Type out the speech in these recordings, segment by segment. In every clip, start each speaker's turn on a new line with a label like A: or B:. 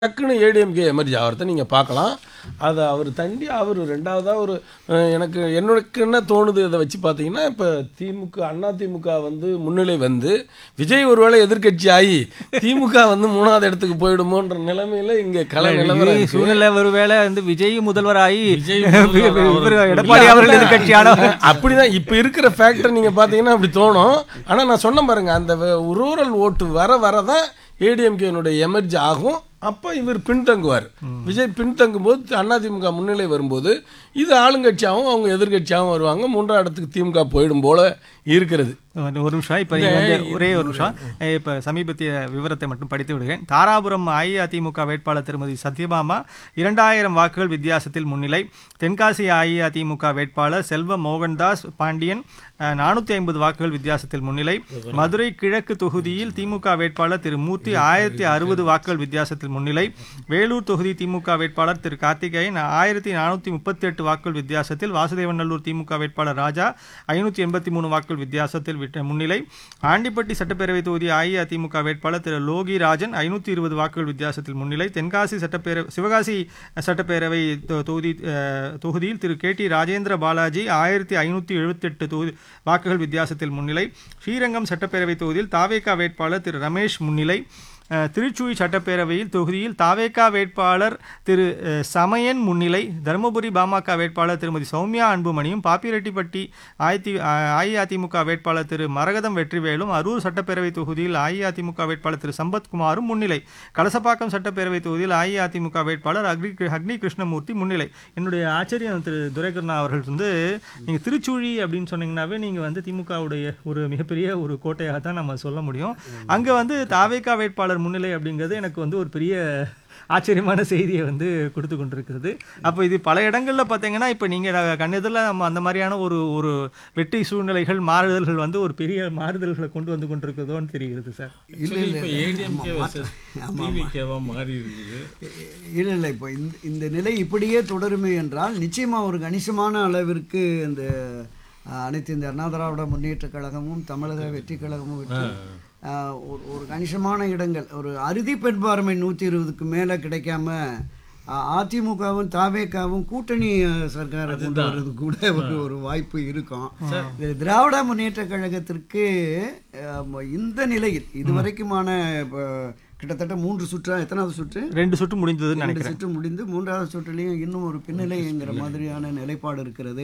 A: டக்குன்னு ஏடிஎம்கே எமர்ஜி ஆகிறத நீங்கள் பார்க்கலாம் அதை அவர் தண்டி அவர் ரெண்டாவதாக ஒரு அஹ், எனக்கு என்னோடக்கு என்ன தோணுது இதை வச்சு பார்த்தீங்கன்னா இப்போ திமுக அண்ணா திமுக வந்து முன்னிலை வந்து விஜய் ஒருவேளை எதிர்க்கட்சி ஆகி திமுக வந்து மூணாவது இடத்துக்கு போயிடுமோன்ற நிலைமையில இங்கே கலை நிலவரம்
B: விஜய்
A: இருக்கு.
B: சூழ்நிலை ஒருவேளை வந்து விஜய் முதல்வராகி
C: விஜய் முதல்வர்
B: இவரு
C: அவர்
B: எடப்பாடி அவர்கள் எதிர்கட்சியான
A: அப்படிதான் இப்போ இருக்கிற ஃபேக்டர் நீங்கள் பார்த்தீங்கன்னா அப்படி தோணும் ஆனால் நான் சொன்ன பாருங்க அந்த ரூரல் ஓட்டு வர வர தான் ஏடிஎம்கேனுடைய எமர்ஜி ஆகும் அப்போ இவர் பின்தங்குவார் விஜய் பின்தங்கும் போது அதிமுக முன்னிலை வரும்போது இது ஆளுங்கட்சியாகவும் அவங்க எதிர்கட்சியாகவும் வருவாங்க மூன்றாம் இடத்துக்கு திமுக போயிடும் போல இருக்கிறது
B: ஒரு நிமிஷம் இப்போ நீங்க வந்து ஒரே ஒரு நிமிஷம் இப்போ சமீபத்திய விவரத்தை மட்டும் படித்து விடுகிறேன் தாராபுரம் அஇஅதிமுக வேட்பாளர் திருமதி சத்யபாமா இரண்டாயிரம் வாக்குகள் வித்தியாசத்தில் முன்னிலை தென்காசி அஇஅதிமுக வேட்பாளர் செல்வ மோகன்தாஸ் பாண்டியன் நானூற்றி ஐம்பது வாக்குகள் வித்தியாசத்தில் முன்னிலை மதுரை கிழக்கு தொகுதியில் திமுக வேட்பாளர் திரு மூர்த்தி ஆயிரத்தி அறுபது வாக்குகள் வித்தியாசத்தில் முன்னிலை வேலூர் தொகுதி திமுக வேட்பாளர் திரு கார்த்திகேயன் ஆயிரத்தி நானூற்றி முப்பத்தி எட்டு வாக்குகள் வித்தியாசத்தில் வாசுதேவநல்லூர் திமுக வேட்பாளர் ராஜா ஐநூற்றி எண்பத்தி மூணு வாக்குகள் வித்தியாசத்தில் விட்ட முன்னிலை ஆண்டிப்பட்டி சட்டப்பேரவை தொகுதி அஇஅதிமுக வேட்பாளர் திரு லோகி ராஜன் ஐநூற்றி இருபது வாக்குகள் வித்தியாசத்தில் முன்னிலை தென்காசி சட்டப்பேரவை சிவகாசி சட்டப்பேரவை தொ- தொகுதி அஹ், தொகுதியில் திரு கே டி ராஜேந்திர பாலாஜி ஆயிரத்தி ஐநூற்றி எழுபத்தெட்டு தொகுதி வாக்குகள் வித்தியாசத்தில் முன்னிலை ஸ்ரீரங்கம் சட்டப்பேரவை தொகுதியில் தாவேகா வேட்பாளர் திரு ரமேஷ் முன்னிலை அஹ், திருச்சுழி சட்டப்பேரவையில் தொகுதியில் தாவேகா வேட்பாளர் திரு அஹ், சமயன் முன்னிலை தருமபுரி பாமக வேட்பாளர் திருமதி சௌமியா அன்புமணியும் பாப்பிரெட்டிப்பட்டி அஇதி அஹ், அஇஅதிமுக வேட்பாளர் திரு மரகதம் வெற்றிவேலும் அரூர் சட்டப்பேரவை தொகுதியில் அஇஅதிமுக வேட்பாளர் திரு சம்பத்குமாரும் முன்னிலை கலசப்பாக்கம் சட்டப்பேரவை தொகுதியில் அஇஅதிமுக வேட்பாளர் அக்னி அக்னி கிருஷ்ணமூர்த்தி முன்னிலை என்னுடைய ஆச்சரியம் திரு துரைகருணா அவர்கள் வந்து நீங்கள் திருச்சுழி அப்படின்னு சொன்னீங்கன்னாவே நீங்கள் வந்து திமுகவுடைய ஒரு மிகப்பெரிய ஒரு கோட்டையாக தான் நம்ம சொல்ல முடியும் அங்கே வந்து தாவேகா வேட்பாளர் முன்னிலை அப்படிங்கிறது எனக்கு வந்து ஒரு பெரிய ஆச்சரியமான செய்தியை வந்து கொடுத்து கொண்டிருக்கிறது அப்போ இது பல இடங்களில் பார்த்தீங்கன்னா இப்போ நீங்கள் கண்ணெதிரில் நம்ம அந்த மாதிரியான ஒரு ஒரு வெற்றி சூழ்நிலைகள் மாறுதல்கள் வந்து ஒரு பெரிய மாறுதல்களை கொண்டு வந்து கொண்டிருக்கிறதோன்னு தெரிகிறது சார்
C: இல்லை இப்போ ஏடிஎம்கே வர்சஸ் டிவிகேவா மாறி இருக்குது
D: இல்லை இல்லை இப்போ இந்த இந்த நிலை இப்படியே தொடருமே என்றால் நிச்சயமாக ஒரு கணிசமான அளவிற்கு இந்த அஹ், அனைத்து இந்த அண்ணா திராவிட முன்னேற்ற கழகமும் தமிழக வெற்றி கழகமும் வெற்றி அஹ், ஒரு ஒரு கணிசமான இடங்கள் ஒரு அறுதி பெண்பார்மை நூற்றி இருபதுக்கு மேலே கிடைக்காம அஹ், அதிமுகவும் தாவேக்காவும் கூட்டணி அஹ், சர்க்காரை கொண்டு வர்றது கூட ஒரு ஒரு வாய்ப்பு இருக்கும் இது திராவிட முன்னேற்ற கழகத்திற்கு அஹ், இந்த நிலையில் இதுவரைக்குமான இப்போ கிட்டத்தட்ட மூன்று சுற்றா எத்தனாவது சுற்று
B: ரெண்டு சுற்று முடிந்ததுன்னு
D: ரெண்டு
B: நினைக்கிறேன்
D: சுற்று முடிந்து மூன்றாவது சுற்றுலையும் இன்னும் ஒரு பின்னலைங்கிற மாதிரியான நிலைப்பாடு இருக்கிறது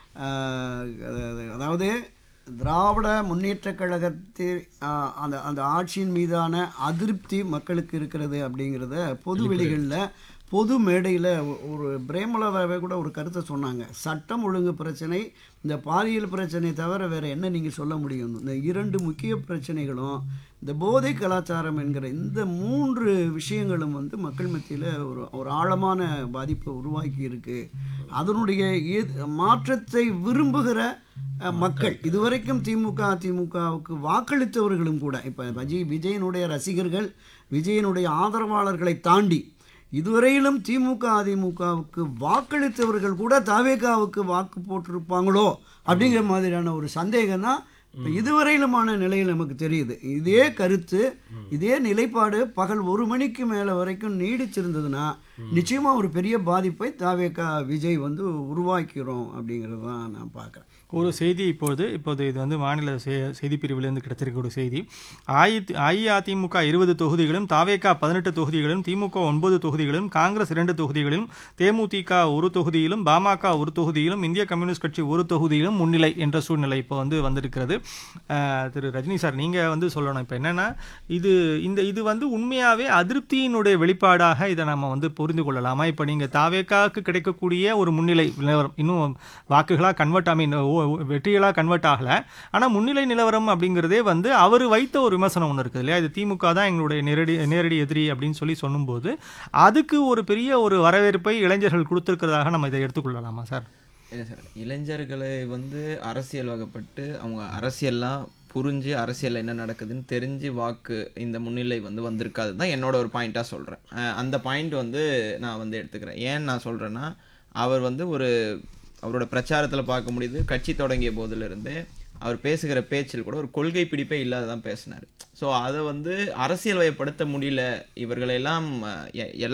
D: ஆஹ் அது- அதாவது திராவிட முன்னேற்ற கழகத்தில் ஆஹ் அந்த அந்த ஆட்சியின் மீதான அதிருப்தி மக்களுக்கு இருக்கிறது அப்படிங்கிறத பொது வெளிகளில் பொது மேடையில் ஒரு பிரேமலதாவே கூட ஒரு கருத்தை சொன்னாங்க சட்டம் ஒழுங்கு பிரச்சனை இந்த பாலியல் பிரச்சனை தவிர வேறு என்ன நீங்கள் சொல்ல முடியும் இந்த இரண்டு முக்கிய பிரச்சனைகளும் இந்த போதை கலாச்சாரம் என்கிற இந்த மூன்று விஷயங்களும் வந்து மக்கள் மத்தியில் ஒரு ஒரு ஆழமான பாதிப்பை உருவாக்கி இருக்கு அதனுடைய ஏ- மாற்றத்தை விரும்புகிற அஹ், மக்கள் இதுவரைக்கும் திமுக அதிமுகவுக்கு வாக்களித்தவர்களும் கூட இப்போ விஜய் விஜயனுடைய ரசிகர்கள் விஜயனுடைய ஆதரவாளர்களை தாண்டி இதுவரையிலும் திமுக அதிமுகவுக்கு வாக்களித்தவர்கள் கூட தாவேகாவுக்கு வாக்கு போட்டிருப்பாங்களோ அப்படிங்கிற மாதிரியான ஒரு சந்தேகம் தான் இப்போ இதுவரையிலுமான நிலையில் நமக்கு தெரியுது இதே கருத்து இதே நிலைப்பாடு பகல் ஒரு மணிக்கு மேலே வரைக்கும் நீடிச்சிருந்ததுன்னா நிச்சயமாக ஒரு பெரிய பாதிப்பை தாவேகா விஜய் வந்து உருவாக்கிறோம் அப்படிங்கிறது தான் நான் பார்க்குறேன்
B: ஒரு செய்தி இப்பொழுது இப்போது இது வந்து மாநில செ- செய்திப் பிரிவிலிருந்து கிடைத்திருக்க ஒரு செய்தி அஇ அஇஅதிமுக இருபது தொகுதிகளும் தாவேகா பதினெட்டு தொகுதிகளும் திமுக ஒன்பது தொகுதிகளும் காங்கிரஸ் இரண்டு தொகுதிகளிலும் தேமுதிக ஒரு தொகுதியிலும் பாமக ஒரு தொகுதியிலும் இந்திய கம்யூனிஸ்ட் கட்சி ஒரு தொகுதியிலும் முன்னிலை என்ற சூழ்நிலை இப்போ வந்து வந்திருக்கிறது அஹ், திரு ரஜினி சார் நீங்கள் வந்து சொல்லணும் இப்போ என்னென்னா இது இந்த இது வந்து உண்மையாகவே அதிருப்தியினுடைய வெளிப்பாடாக இதை நம்ம வந்து புரிந்து கொள்ளலாமா இப்போ நீங்கள் தாவேக்காவுக்கு கிடைக்கக்கூடிய ஒரு முன்னிலை நிலவரம் இன்னும் வாக்குகளாக கன்வெர்ட் ஐ மீன் வெற்றிகளாக கன்வெர்ட் ஆகலை ஆனால் முன்னிலை நிலவரம் அப்படிங்கிறதே வந்து அவர் வைத்த ஒரு விமர்சனம் ஒன்று இருக்குது இல்லையா இது திமுக தான் எங்களுடைய நேரடி நேரடி எதிரி அப்படின்னு சொல்லி சொல்லும்போது அதுக்கு ஒரு பெரிய ஒரு வரவேற்பை இளைஞர்கள் கொடுத்துருக்கிறதாக நம்ம இதை எடுத்துக்கொள்ளலாமா சார்
E: இல்லை சார் இளைஞர்களை வந்து அரசியல் வகைப்பட்டு அவங்க அரசியல்லாம் புரிஞ்சு அரசியல் என்ன நடக்குதுன்னு தெரிஞ்சு வாக்கு இந்த முன்னிலை வந்து வந்திருக்காது தான் என்னோட ஒரு பாயிண்ட்டாக சொல்கிறேன் அந்த பாயிண்ட் வந்து நான் வந்து எடுத்துக்கிறேன் ஏன் நான் சொல்கிறேன்னா அவர் வந்து ஒரு அவரோட பிரச்சாரத்தில் பார்க்க முடியுது கட்சி தொடங்கிய போதிலிருந்து அவர் பேசுகிற பேச்சில் கூட ஒரு கொள்கை பிடிப்பே இல்லாததான் பேசினார் ஸோ அதை வந்து அரசியல் வயப்படுத்த முடியல இவர்களெல்லாம் அஹ், எ- எல்லா